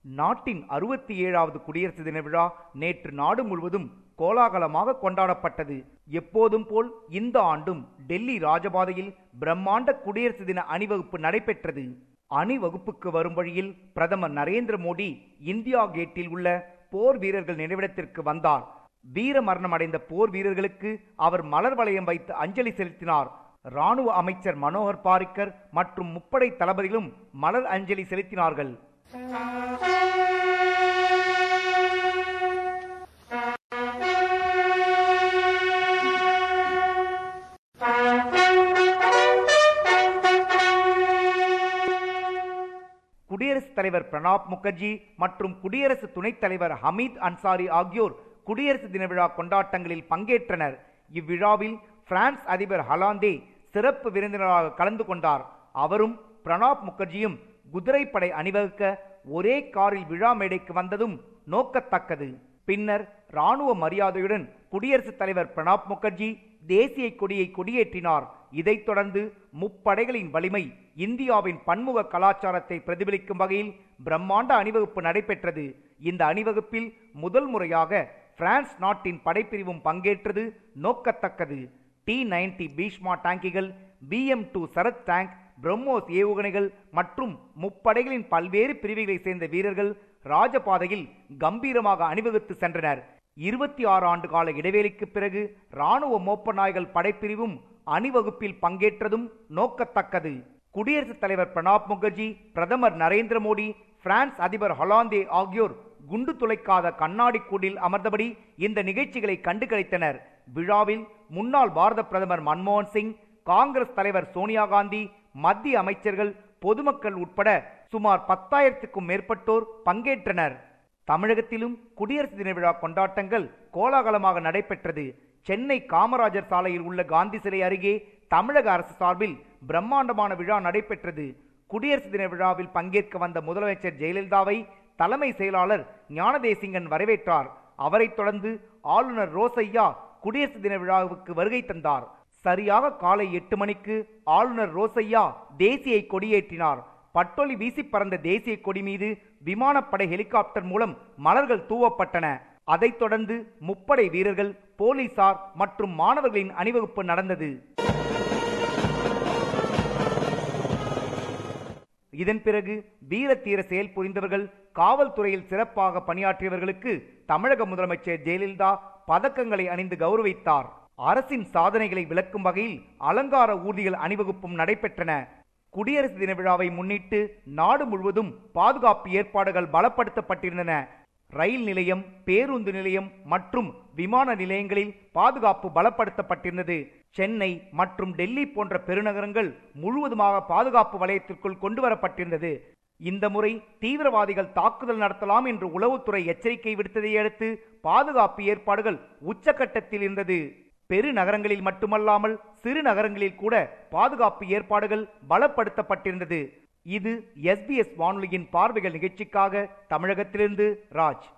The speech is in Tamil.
நாட்டின் அறுபத்தி ஏழாவது குடியரசு தின விழா நேற்று நாடு முழுவதும் கோலாகலமாக கொண்டாடப்பட்டது எப்போதும் போல் இந்த ஆண்டும் டெல்லி ராஜபாதையில் பிரம்மாண்ட குடியரசு தின அணிவகுப்பு நடைபெற்றது அணிவகுப்புக்கு வரும் வழியில் பிரதமர் நரேந்திர மோடி இந்தியா கேட்டில் உள்ள போர் வீரர்கள் நினைவிடத்திற்கு வந்தார் வீர மரணம் அடைந்த போர் வீரர்களுக்கு அவர் மலர் வளையம் வைத்து அஞ்சலி செலுத்தினார் ராணுவ அமைச்சர் மனோகர் பாரிக்கர் மற்றும் முப்படை தளபதிகளும் மலர் அஞ்சலி செலுத்தினார்கள் குடியரசுத் தலைவர் பிரணாப் முகர்ஜி மற்றும் குடியரசு துணைத் தலைவர் ஹமீத் அன்சாரி ஆகியோர் குடியரசு தின விழா கொண்டாட்டங்களில் பங்கேற்றனர் இவ்விழாவில் பிரான்ஸ் அதிபர் ஹலாந்தே சிறப்பு விருந்தினராக கலந்து கொண்டார் அவரும் பிரணாப் முகர்ஜியும் குதிரைப்படை அணிவகுக்க ஒரே காரில் விழா மேடைக்கு வந்ததும் நோக்கத்தக்கது பின்னர் ராணுவ மரியாதையுடன் குடியரசுத் தலைவர் பிரணாப் முகர்ஜி தேசிய கொடியை கொடியேற்றினார் இதைத் தொடர்ந்து முப்படைகளின் வலிமை இந்தியாவின் பன்முக கலாச்சாரத்தை பிரதிபலிக்கும் வகையில் பிரம்மாண்ட அணிவகுப்பு நடைபெற்றது இந்த அணிவகுப்பில் முதல் முறையாக பிரான்ஸ் நாட்டின் படைப்பிரிவும் பங்கேற்றது நோக்கத்தக்கது டி நைன்டி பீஷ்மா டாங்கிகள் BM two Sarath tank BrahMos ஏவுகணைகள் மற்றும் முப்படைகளின் பல்வேறு பிரிவுகளைச் சேர்ந்த வீரர்கள் ராஜபாதையில் கம்பீரமாக அணிவகுத்து சென்றனர் இருபத்தி ஆறு ஆண்டு கால இடைவேளைக்கு பிறகு ராணுவ மோப்ப நாய்கள் படைப்பிரிவும் அணிவகுப்பில் பங்கேற்றதும் நோக்கத்தக்கது குடியரசுத் தலைவர் பிரணாப் முகர்ஜி பிரதமர் நரேந்திர மோடி பிரான்ஸ் அதிபர் ஹொலாந்தே ஆகியோர் குண்டு துளைக்காத கண்ணாடி கூடில் அமர்ந்தபடி இந்த நிகழ்ச்சிகளை கண்டு களித்தனர் விழாவில் முன்னாள் பாரத பிரதமர் மன்மோகன் சிங் காங்கிரஸ் தலைவர் சோனியா காந்தி மத்திய அமைச்சர்கள் பொதுமக்கள் உட்பட சுமார் பத்தாயிரத்துக்கும் மேற்பட்டோர் பங்கேற்றனர் தமிழகத்திலும் குடியரசு தின விழா கொண்டாட்டங்கள் கோலாகலமாக நடைபெற்றது சென்னை காமராஜர் சாலையில் உள்ள காந்தி சிலை அருகே தமிழக அரசு சார்பில் பிரம்மாண்டமான விழா நடைபெற்றது குடியரசு தின விழாவில் பங்கேற்க வந்த முதலமைச்சர் ஜெயலலிதாவை தலைமை செயலாளர் ஞானதேசிங்கன் வரவேற்றார் அவரைத் தொடர்ந்து ஆளுநர் ரோசையா குடியரசு தின விழாவுக்கு வருகை தந்தார் சரியாக காலை எட்டு மணிக்கு ஆளுநர் ரோசையா தேசிய கொடியேற்றினார் பட்டொலி வீசி பறந்த தேசிய கொடி மீது விமானப்படை ஹெலிகாப்டர் மூலம் மலர்கள் தூவப்பட்டன அதைத் தொடர்ந்து முப்படை வீரர்கள் போலீசார் மற்றும் மாணவர்களின் அணிவகுப்பு நடந்தது இதன் பிறகு வீர தீர செயல் புரிந்தவர்கள் காவல்துறையில் சிறப்பாக பணியாற்றியவர்களுக்கு தமிழக முதலமைச்சர் ஜெயலலிதா பதக்கங்களை அணிந்து கௌரவித்தார் அரசின் சாதனைகளை விளக்கும் வகையில் அலங்கார ஊர்திகள் அணிவகுப்பும் நடைபெற்றன குடியரசு தின விழாவை முன்னிட்டு நாடு முழுவதும் பாதுகாப்பு ஏற்பாடுகள் பலப்படுத்தப்பட்டிருந்தன ரயில் நிலையம் பேருந்து நிலையம் மற்றும் விமான நிலையங்களில் பாதுகாப்பு பலப்படுத்தப்பட்டிருந்தது சென்னை மற்றும் டெல்லி போன்ற பெருநகரங்கள் முழுவதுமாக பாதுகாப்பு வலயத்திற்குள் கொண்டு வரப்பட்டிருந்தது இந்த முறை தீவிரவாதிகள் தாக்குதல் நடத்தலாம் என்று உளவுத்துறை எச்சரிக்கை விடுத்ததை அடுத்து பாதுகாப்பு ஏற்பாடுகள் உச்சக்கட்டத்தில் இருந்தது பெருநகரங்களில் மட்டுமல்லாமல் சிறு நகரங்களில் கூட பாதுகாப்பு ஏற்பாடுகள் பலப்படுத்தப்பட்டிருந்தது இது எஸ்பிஎஸ் வானொலியின் பார்வைகள் நிகழ்ச்சிக்காக தமிழகத்திலிருந்து ராஜ்